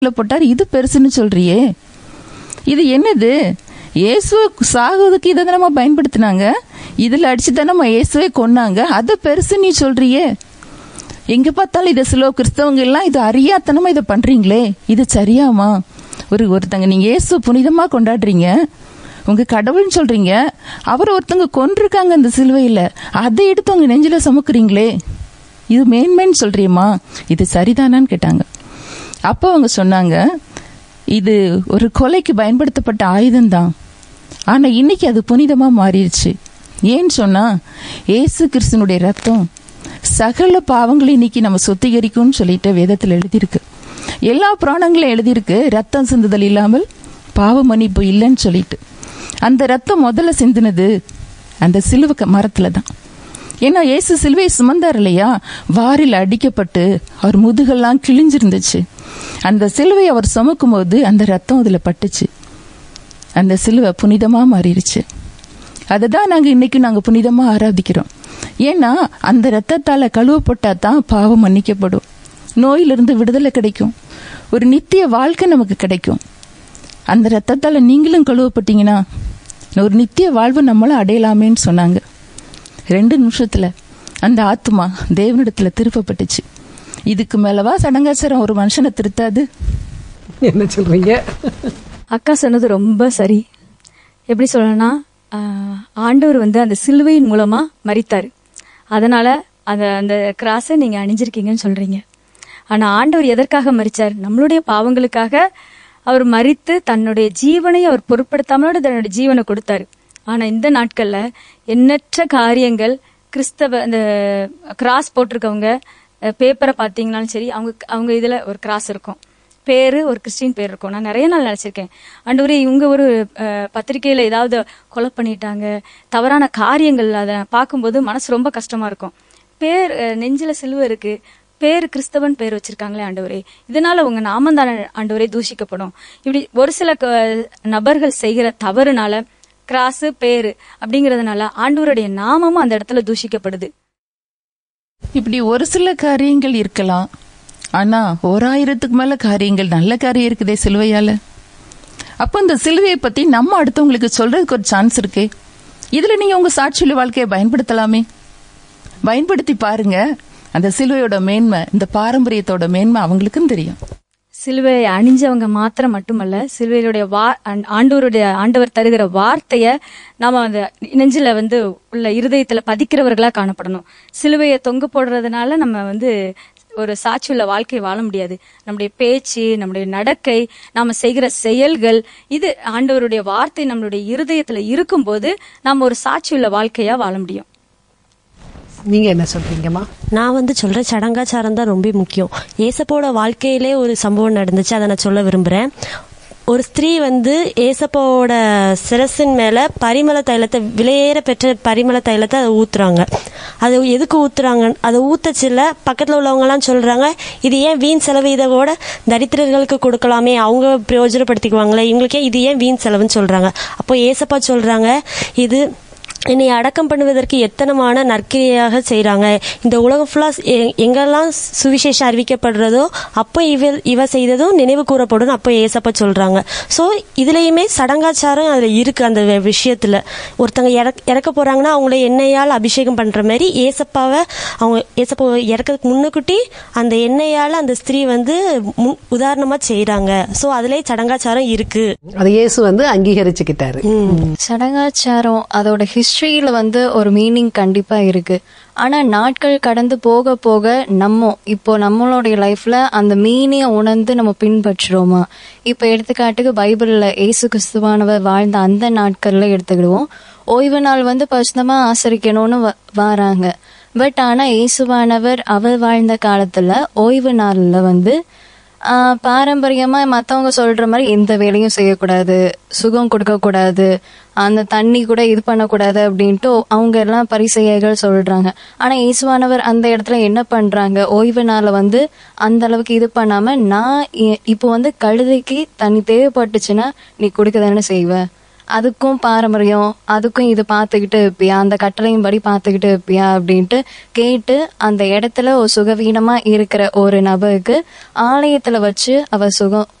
போட்டார் இது பெருசுன்னு சொல்றியே இது என்னது இயேசுவை சாகுவதுக்கு இதை தானே பயன்படுத்தினாங்க இதில் அடிச்சு தானே இயேசுவை கொன்னாங்க அதை பெருசு நீ சொல்றியே எங்க பார்த்தாலும் இதை சில கிறிஸ்தவங்க எல்லாம் இது அறியாத்தனமா இதை பண்றீங்களே இது சரியாமா ஒரு ஒருத்தங்க நீங்க இயேசு புனிதமா கொண்டாடுறீங்க உங்க கடவுள்னு சொல்றீங்க அவர் ஒருத்தங்க கொன்றிருக்காங்க அந்த சிலுவையில அதை எடுத்து உங்க நெஞ்சில சுமக்குறீங்களே இது மேன்மேன்னு சொல்றியம்மா இது சரிதானான்னு கேட்டாங்க அப்போ அவங்க சொன்னாங்க இது ஒரு கொலைக்கு பயன்படுத்தப்பட்ட ஆயுதம்தான் ஆனா இன்னைக்கு அது புனிதமா மாறிடுச்சு ஏன்னு சொன்னா ஏசு கிறிஸ்தனுடைய ரத்தம் சகல பாவங்களை இன்னைக்கு நம்ம சுத்திகரிக்கும்னு சொல்லிட்டு வேதத்தில் எழுதியிருக்கு எல்லா புராணங்களும் எழுதியிருக்கு ரத்தம் சிந்துதல் இல்லாமல் பாவ மன்னிப்பு இல்லைன்னு சொல்லிட்டு அந்த ரத்தம் முதல்ல சிந்தினது அந்த சிலுவை க- மரத்துல தான் ஏன்னா இயேசு சிலுவையை சுமந்தார் இல்லையா வாரில் அடிக்கப்பட்டு அவர் முதுகெல்லாம் கிழிஞ்சிருந்துச்சு அந்த சிலுவை அவர் சுமக்கும் போது அந்த ரத்தம் அதுல பட்டுச்சு அந்த சிலுவை புனிதமா மாறிடுச்சு அதை தான் நாங்கள் இன்னைக்கு நாங்கள் புனிதமாக ஆராதிக்கிறோம் ஏன்னா அந்த ரத்தத்தால் கழுவப்பட்டா தான் பாவம் மன்னிக்கப்படும் நோயிலிருந்து விடுதலை கிடைக்கும் ஒரு நித்திய வாழ்க்கை நமக்கு கிடைக்கும் அந்த ரத்தத்தால் நீங்களும் கழுவப்பட்டீங்கன்னா ஒரு நித்திய வாழ்வு நம்மளும் அடையலாமேன்னு சொன்னாங்க ரெண்டு நிமிஷத்துல அந்த ஆத்மா தேவனிடத்துல திருப்பப்பட்டுச்சு இதுக்கு மேலவா சடங்காச்சாரம் ஒரு மனுஷனை திருத்தாது என்ன சொல்றீங்க அக்கா சொன்னது ரொம்ப சரி எப்படி சொல்லணும்னா ஆஹ், ஆண்டவர் வந்து அந்த சிலுவையின் மூலமா மரித்தாரு அதனால அந்த அந்த கிராஸை நீங்க அணிஞ்சிருக்கீங்கன்னு சொல்றீங்க ஆனா ஆண்டவர் எதற்காக மரிச்சார் நம்மளுடைய பாவங்களுக்காக அவர் மரித்து தன்னுடைய ஜீவனை அவர் பொருட்படுத்தாமலோட தன்னுடைய ஜீவனை கொடுத்தாரு ஆனா இந்த நாட்கள்ல எண்ணற்ற காரியங்கள் கிறிஸ்தவ அந்த கிராஸ் போட்டிருக்கவங்க பேப்பரை பார்த்தீங்கன்னாலும் சரி அவங்க அவங்க இதுல ஒரு கிராஸ் இருக்கும் பேரு ஒரு கிறிஸ்டின் பேர் இருக்கும் நான் நிறைய நாள் நினைச்சிருக்கேன் ஆண்டவரே இவங்க ஒரு அஹ், பத்திரிக்கையில ஏதாவது கொலை பண்ணிட்டாங்க தவறான காரியங்கள் அதை பார்க்கும்போது மனசு ரொம்ப கஷ்டமா இருக்கும் பேர் அஹ், நெஞ்சில சிலுவை இருக்கு பேர் கிறிஸ்தவன் பேர் வச்சிருக்காங்களே ஆண்டவரே இதனால உங்க நாமம் தானே ஆண்டவரே தூஷிக்கப்படும் இப்படி ஒரு சில க- நபர்கள் செய்கிற தவறுனால கிராஸு பேரு அப்படிங்கறதுனால ஆண்டவருடைய நாமமும் அந்த இடத்துல தூஷிக்கப்படுது இப்படி ஒரு சில காரியங்கள் இருக்கலாம் ஆனா ஓராயிரத்துக்கு மேல காரியங்கள் நல்ல காரியம் இருக்குதே சிலுவையால அப்போ இந்த சிலுவையை பத்தி நம்ம அடுத்தவங்களுக்கு சொல்றதுக்கு ஒரு சான்ஸ் இருக்கே இதுல நீங்க உங்க சாட்சியுள்ள வாழ்க்கையை பயன்படுத்தலாமே பயன்படுத்தி பாருங்க அந்த சிலுவையோட மேன்மை இந்த பாரம்பரியத்தோட மேன்மை அவங்களுக்கும் தெரியும் சிலுவையை அணிஞ்சவங்க மாத்திரம் மட்டுமல்ல சிலுவையுடைய வா ஆண்- ஆண்டவருடைய ஆண்டவர் தருகிற வார்த்தைய நாம அந்த நெஞ்சில வந்து உள்ள இருதயத்துல பதிக்கிறவர்களா காணப்படணும் சிலுவையை தொங்க போடுறதுனால நம்ம வந்து ஒரு சாட்சியுள்ள வாழ்க்கை வாழ முடியாது நம்முடைய பேச்சு நம்முடைய நடக்கை நாம செய்கிற செயல்கள் இது ஆண்டவருடைய வார்த்தை நம்மளுடைய இருதயத்துல இருக்கும்போது நாம ஒரு சாட்சியுள்ள வாழ்க்கையா வாழ முடியும் நீங்க என்ன சொல்றீங்கம்மா நான் வந்து சொல்றேன் சடங்காச்சாரம் தான் ரொம்ப முக்கியம் ஏசப்போட வாழ்க்கையிலே ஒரு சம்பவம் நடந்துச்சு அதை நான் சொல்ல விரும்புறேன் ஒரு ஸ்திரீ வந்து ஏசப்பாவோட சிரசின் மேல பரிமள தைலத்தை விலையேற பெற்ற பரிமள தைலத்தை அதை ஊத்துறாங்க அது எதுக்கு ஊத்துறாங்க அதை ஊத்தச்சில்ல பக்கத்துல உள்ளவங்க எல்லாம் சொல்றாங்க இது ஏன் வீண் செலவு இதை கூட தரித்திரர்களுக்கு கொடுக்கலாமே அவங்க பிரயோஜனப்படுத்திக்குவாங்களே இவங்களுக்கே இது ஏன் வீண் செலவுன்னு சொல்றாங்க அப்போ ஏசப்பா சொல்றாங்க இது என்னை அடக்கம் பண்ணுவதற்கு எத்தனமான நற்கிரியாக செய்றாங்க இந்த உலகம் ஃபுல்லா எங்கெல்லாம் சுவிசேஷம் அறிவிக்கப்படுறதோ அப்போ இவ இவ செய்ததும் நினைவு கூறப்படும் அப்போ ஏசப்பா சொல்றாங்க ஸோ இதுலயுமே சடங்காச்சாரம் அதுல இருக்கு அந்த வி- விஷயத்துல ஒருத்தங்க இறக்க இறக்க போறாங்கன்னா அவங்கள எண்ணெயால் அபிஷேகம் பண்ற மாதிரி ஏசப்பாவை அவங்க ஏசப்பா இறக்கிறதுக்கு முன்னுக்குட்டி அந்த எண்ணெயால அந்த ஸ்திரீ வந்து முன் உதாரணமா செய்றாங்க ஸோ அதுலயே சடங்காச்சாரம் இருக்கு அது இயேசு வந்து அங்கீகரிச்சுக்கிட்டாரு சடங்காச்சாரம் அதோட ஹிஸ்டரியில வந்து ஒரு மீனிங் கண்டிப்பா இருக்கு ஆனா நாட்கள் கடந்து போக போக நம்ம இப்போ நம்மளுடைய லைஃப்ல அந்த மீனிய உணர்ந்து நம்ம பின்பற்றுறோமா இப்போ எடுத்துக்காட்டுக்கு பைபிள்ல ஏசு கிறிஸ்துவானவர் வாழ்ந்த அந்த நாட்கள்ல எடுத்துக்கிடுவோம் ஓய்வு நாள் வந்து பரிசுத்தமா ஆசரிக்கணும்னு வ- வாராங்க பட் ஆனா இயேசுவானவர் அவர் வாழ்ந்த காலத்துல ஓய்வு நாள்ல வந்து ஆஹ் பாரம்பரியமா மத்தவங்க சொல்ற மாதிரி எந்த வேலையும் செய்யக்கூடாது சுகம் கொடுக்க கூடாது அந்த தண்ணி கூட இது பண்ணக்கூடாது அப்படின்ட்டு அவங்க எல்லாம் பரிசெய்கள் சொல்றாங்க ஆனா இயேசுவானவர் அந்த இடத்துல என்ன பண்றாங்க ஓய்வு நாள வந்து அந்த அளவுக்கு இது பண்ணாம நான் இ- இப்போ வந்து கழுதைக்கு தண்ணி தேவைப்பட்டுச்சுன்னா நீ கொடுக்க தானே செய்வ அதுக்கும் பாரம்பரியம் அதுக்கும் இது பார்த்துக்கிட்டு இருப்பியா அந்த கட்டளையும் படி பார்த்துக்கிட்டு இருப்பியா அப்படின்ட்டு கேட்டு அந்த இடத்துல ஒரு சுகவீனமா இருக்கிற ஒரு நபருக்கு ஆலயத்துல வச்சு அவ சுகம்